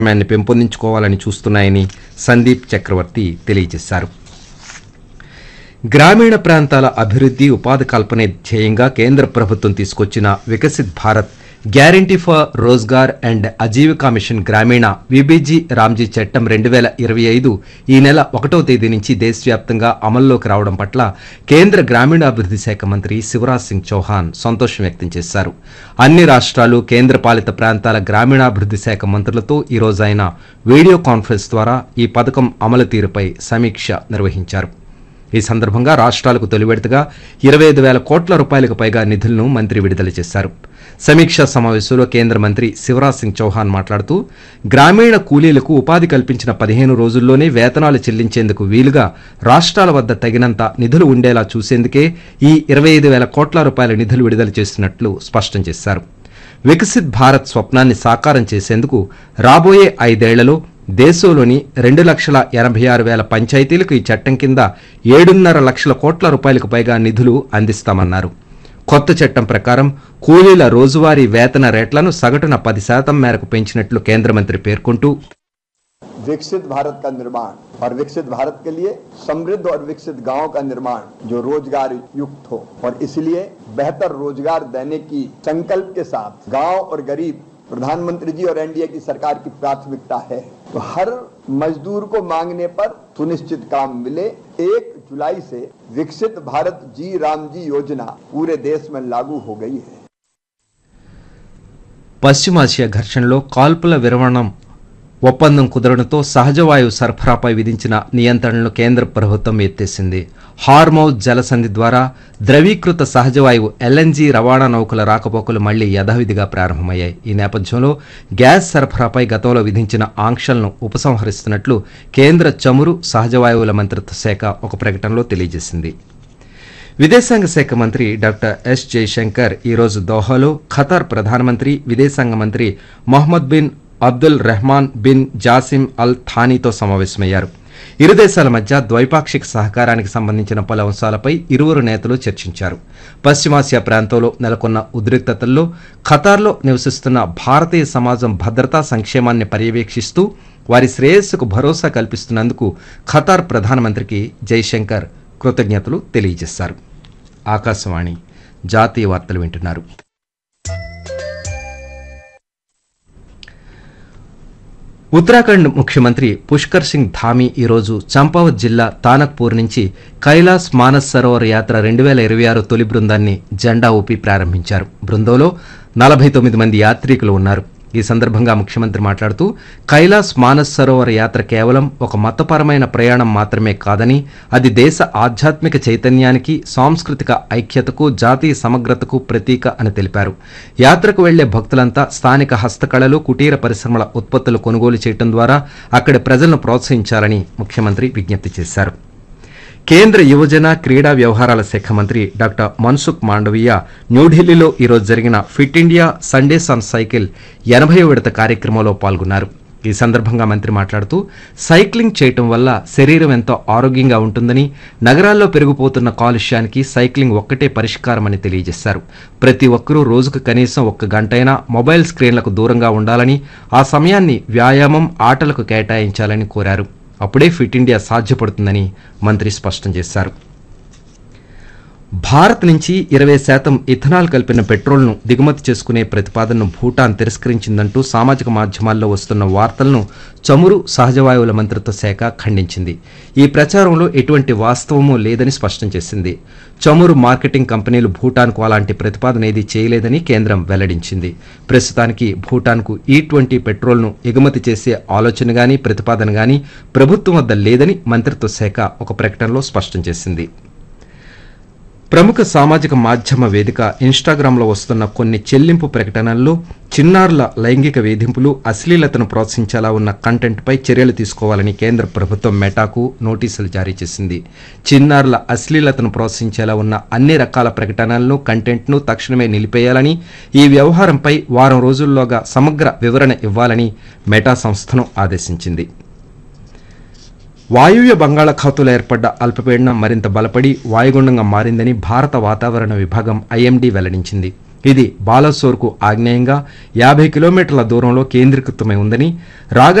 భాగస్వామ్యాన్ని పెంపొందించుకోవాలని చూస్తున్నాయని సందీప్ చక్రవర్తి తెలియజేశారు గ్రామీణ ప్రాంతాల అభివృద్ధి ఉపాధి కల్పనే ధ్యేయంగా కేంద్ర ప్రభుత్వం తీసుకొచ్చిన Viksit Bharat guarantee for Rozgar and Ajeevika mission Gramin VBG Ramji చట్టం రెండు వేల ఇరవై ఐదు ఈ నెల ఒకటో తేదీ నుంచి దేశవ్యాప్తంగా అమల్లోకి రావడం పట్ల కేంద్ర గ్రామీణాభివృద్ధి శాఖ మంత్రి శివరాజ్ సింగ్ చౌహాన్ సంతోషం వ్యక్తం చేశారు అన్ని రాష్ట్రాలు కేంద్ర పాలిత ప్రాంతాల గ్రామీణాభివృద్ధి శాఖ మంత్రులతో ఈ రోజు ఆయన వీడియో కాన్ఫరెన్స్ ద్వారా ఈ పథకం అమలు తీరుపై సమీక్ష నిర్వహించారు ఈ సందర్భంగా రాష్ట్రాలకు తొలి విడతగా ఇరవై ఐదు వేల కోట్ల రూపాయలకు పైగా నిధులను మంత్రి విడుదల చేశారు సమీక్షా సమావేశంలో కేంద్ర మంత్రి శివరాజ్ సింగ్ చౌహాన్ మాట్లాడుతూ గ్రామీణ కూలీలకు ఉపాధి కల్పించిన పదిహేను రోజుల్లోనే వేతనాలు చెల్లించేందుకు వీలుగా రాష్ట్రాల వద్ద తగినంత నిధులు ఉండేలా చూసేందుకే ఈ ఇరవై ఐదు వేల కోట్ల రూపాయల నిధులు విడుదల చేస్తున్నట్లు స్పష్టం చేశారు వికసిత్ భారత్ స్వప్నాన్ని సాకారం చేసేందుకు రాబోయే ఐదేళ్లలో దేశంలోని రెండు లక్షల ఎనభై ఆరు వేల పంచాయతీలకు ఈ చట్టం కింద ఏడున్నర లక్షల కోట్ల రూపాయలకు పైగా నిధులు అందిస్తామన్నారు కొత్త చట్టం ప్రకారం కూలీల రోజువారీ వేతన రేట్లను సగటున పది శాతం మేరకు పెంచినట్లు కేంద్ర మంత్రి పేర్కొంటూ विकसित भारत का निर्माण और विकसित भारत के लिए समृद्ध और विकसित गांव का निर्माण जो रोजगार युक्त हो और इसलिए बेहतर रोजगार देने की संकल्प के साथ गांव और गरीब प्रधानमंत्री जी और एनडीए की सरकार की प्राथमिकता है तो हर मजदूर को मांगने पर सुनिश्चित काम मिले एक जुलाई से विकसित भारत जी राम जी योजना पूरे देश में लागू हो गई है పశ్చిమాసియా ఘర్షణలో కాల్పుల విరమణం ఒప్పందం కుదరడంతో సహజ వాయువు సరఫరాపై విధించిన నియంత్రణలను కేంద్ర ప్రభుత్వం ఎత్తేసింది హార్మౌజ్ జలసంధి ద్వారా ద్రవీకృత సహజ వాయువు ఎల్ఎన్జీ రవాణా నౌకల రాకపోకలు మళ్లీ యథావిధిగా ప్రారంభమయ్యాయి ఈ నేపథ్యంలో గ్యాస్ సరఫరాపై గతంలో విధించిన ఆంక్షలను ఉపసంహరిస్తున్నట్లు కేంద్ర చమురు సహజ వాయువుల మంత్రిత్వ శాఖ ఒక ప్రకటనలో తెలియజేసింది విదేశాంగ శాఖ మంత్రి డాక్టర్ ఎస్ జయశంకర్ ఈరోజు దోహాలో ఖతార్ ప్రధానమంత్రి విదేశాంగ మంత్రి Mohammed bin Abdul Rahman bin Jassim Al థానీతో సమావేశమయ్యారు ఇరు దేశాల మధ్య ద్వైపాక్షిక సహకారానికి సంబంధించిన పలు అంశాలపై ఇరువురు నేతలు చర్చించారు పశ్చిమాసియా ప్రాంతంలో నెలకొన్న ఉద్రిక్తతల్లో ఖతార్లో నివసిస్తున్న భారతీయ సమాజం భద్రతా సంక్షేమాన్ని పర్యవేక్షిస్తూ వారి శ్రేయస్సుకు భరోసా కల్పిస్తున్నందుకు ఖతార్ ప్రధానమంత్రికి జైశంకర్ కృతజ్ఞతలు తెలియజేశారు ఆకాశవాణి జాతీయ వార్తలు వింటున్నారు ఉత్తరాఖండ్ ముఖ్యమంత్రి పుష్కర్ సింగ్ ధామీ ఈరోజు చంపావత్ జిల్లా తానక్పూర్ నుంచి కైలాస్ మానస్ సరోవర్ యాత్ర రెండు వేల ఇరవై ఆరు తొలి బృందాన్ని జెండా ఊపి ప్రారంభించారు బృందంలో నలభై తొమ్మిది మంది యాత్రికులు ఉన్నారు ఈ సందర్భంగా ముఖ్యమంత్రి మాట్లాడుతూ కైలాస్ మానస్ సరోవర్ యాత్ర కేవలం ఒక మతపరమైన ప్రయాణం మాత్రమే కాదని అది దేశ ఆధ్యాత్మిక చైతన్యానికి సాంస్కృతిక ఐక్యతకు జాతీయ సమగ్రతకు ప్రతీక అని తెలిపారు యాత్రకు వెళ్లే భక్తులంతా స్థానిక హస్తకళలు కుటీర పరిశ్రమల ఉత్పత్తులు కొనుగోలు చేయడం ద్వారా అక్కడి ప్రజలను ప్రోత్సహించాలని ముఖ్యమంత్రి విజ్ఞప్తి చేశారు కేంద్ర యువజన క్రీడా వ్యవహారాల శాఖ మంత్రి డాక్టర్ మన్సుఖ్ మాండవీయ న్యూఢిల్లీలో ఈరోజు జరిగిన Fit India Sundays on Cycle ఎనభై విడత కార్యక్రమంలో పాల్గొన్నారు ఈ సందర్భంగా మంత్రి మాట్లాడుతూ సైక్లింగ్ చేయటం వల్ల శరీరం ఎంతో ఆరోగ్యంగా ఉంటుందని నగరాల్లో పెరిగిపోతున్న కాలుష్యానికి సైక్లింగ్ ఒక్కటే పరిష్కారమని తెలియజేశారు ప్రతి ఒక్కరూ రోజుకు కనీసం ఒక్క గంటైనా మొబైల్ స్క్రీన్లకు దూరంగా ఉండాలని ఆ సమయాన్ని వ్యాయామం ఆటలకు కేటాయించాలని కోరారు అప్పుడే ఫిట్ ఇండియా సాధ్యపడుతుందని మంత్రి స్పష్టం చేశారు భారత్ నుంచి ఇరవై శాతం ఇథనాల్ కలిపిన పెట్రోల్ను దిగుమతి చేసుకునే ప్రతిపాదనను భూటాన్ తిరస్కరించిందంటూ సామాజిక మాధ్యమాల్లో వస్తున్న వార్తలను చమురు సహజవాయువుల మంత్రిత్వ శాఖ ఖండించింది ఈ ప్రచారంలో ఎటువంటి వాస్తవమూ లేదని స్పష్టం చేసింది చమురు మార్కెటింగ్ కంపెనీలు భూటాన్కు అలాంటి ప్రతిపాదన ఏది చేయలేదని కేంద్రం వెల్లడించింది ప్రస్తుతానికి భూటాన్కు ఈ ట్వంటీ పెట్రోల్ను ఎగుమతి చేసే ఆలోచన గాని ప్రతిపాదన గాని ప్రభుత్వం వద్ద లేదని మంత్రిత్వ శాఖ ఒక ప్రకటనలో స్పష్టం చేసింది ప్రముఖ సామాజిక మాధ్యమ వేదిక ఇన్స్టాగ్రామ్లో వస్తున్న కొన్ని చెల్లింపు ప్రకటనల్లో చిన్నారుల లైంగిక వేధింపులు అశ్లీలతను ప్రోత్సహించేలా ఉన్న కంటెంట్పై చర్యలు తీసుకోవాలని కేంద్ర ప్రభుత్వం మెటాకు నోటీసులు జారీ చేసింది చిన్నారుల అశ్లీలతను ప్రోత్సహించేలా ఉన్న అన్ని రకాల ప్రకటనలను కంటెంట్ను తక్షణమే నిలిపేయాలని ఈ వ్యవహారంపై వారం రోజుల్లోగా సమగ్ర వివరణ ఇవ్వాలని మెటా సంస్థను ఆదేశించింది వాయువ్య బంగాళాఖాతంలో ఏర్పడ్డ అల్పపీడనం మరింత బలపడి వాయుగుండంగా మారిందని భారత వాతావరణ విభాగం ఐఎండీ వెల్లడించింది ఇది బాలసోర్కు ఆగ్నేయంగా యాభై కిలోమీటర్ల దూరంలో కేంద్రీకృతమై ఉందని రాగ